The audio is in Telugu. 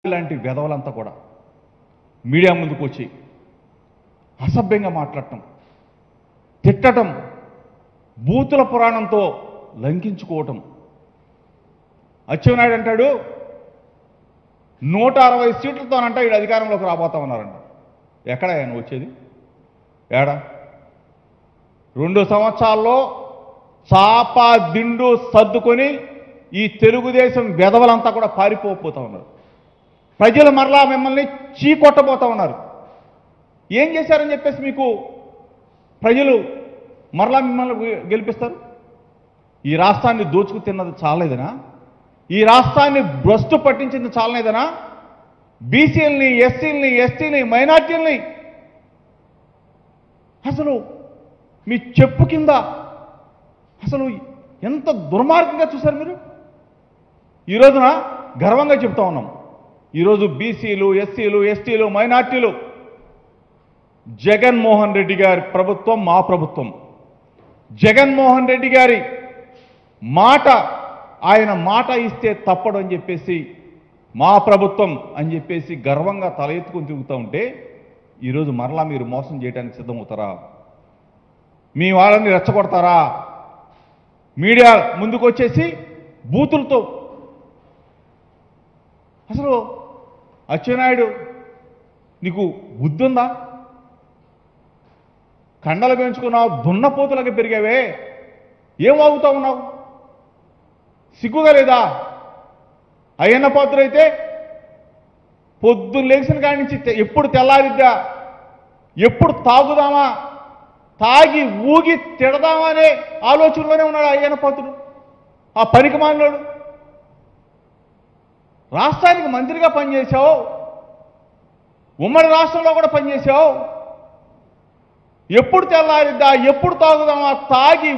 ఇలాంటి వెధవలంతా కూడా మీడియా ముందుకు వచ్చి అసభ్యంగా మాట్లాడటం తిట్టటం బూతుల పురాణంతో లంకించుకోవటం అచ్చెన్నాయుడు అంటాడు నూట అరవై సీట్లతోనంట ఈడు అధికారంలోకి రాబోతా ఉన్నారంట ఎక్కడ ఆయన వచ్చేది ఏడా రెండు సంవత్సరాల్లో చాపా దిండు సర్దుకొని ఈ తెలుగుదేశం వెధవలంతా కూడా పారిపోకపోతా ఉన్నారు ప్రజలు మరలా మిమ్మల్ని చీకొట్టబోతా ఉన్నారు ఏం చేశారని చెప్పేసి మీకు ప్రజలు మరలా మిమ్మల్ని గెలిపిస్తారు ఈ రాష్ట్రాన్ని దోచుకు తిన్నది చాలేదనా ఈ రాష్ట్రాన్ని భ్రష్టు పట్టించింది చాలనేదనా బీసీలని ఎస్సీలని ఎస్టీని మైనార్టీలని అసలు మీ చెప్పు కింద అసలు ఎంత దుర్మార్గంగా చూశారు మీరు ఈ రోజున గర్వంగా చెప్తా ఉన్నాం ఈరోజు బీసీలు ఎస్సీలు ఎస్టీలు మైనార్టీలు జగన్మోహన్ రెడ్డి గారి ప్రభుత్వం మా ప్రభుత్వం జగన్మోహన్ రెడ్డి గారి మాట ఆయన మాట ఇస్తే తప్పడు అని చెప్పేసి మా ప్రభుత్వం అని చెప్పేసి గర్వంగా తల ఎత్తుకొని తిరుగుతూ ఉంటే ఈరోజు మరలా మీరు మోసం చేయడానికి సిద్ధమవుతారా మీ వాళ్ళని రెచ్చగొడతారా మీడియా ముందుకు వచ్చేసి బూతులతో అసలు అచ్చెన్నాయుడు నీకు బుద్ధి ఉందా కండలు పెంచుకున్నావు దున్నపోతులకి పెరిగావే ఏం వాగుతా ఉన్నావు సిగ్గుగా లేదా అయ్యన్న పాత్ర అయితే పొద్దున్న లేచిన కాడి నుంచి తె- ఎప్పుడు తెల్లారిద్దా ఎప్పుడు తాగుదామా తాగి ఊగి తిడదామా అనే ఆలోచనలోనే ఉన్నాడు అయ్యన్న పాత్రుడు ఆ పనికి మానలోడు రాష్ట్రానికి మంత్రిగా పనిచేశావు ఉమ్మడి రాష్ట్రంలో కూడా పనిచేశావు ఎప్పుడు తెల్లారిద్దా ఎప్పుడు తాగుదామా తాగి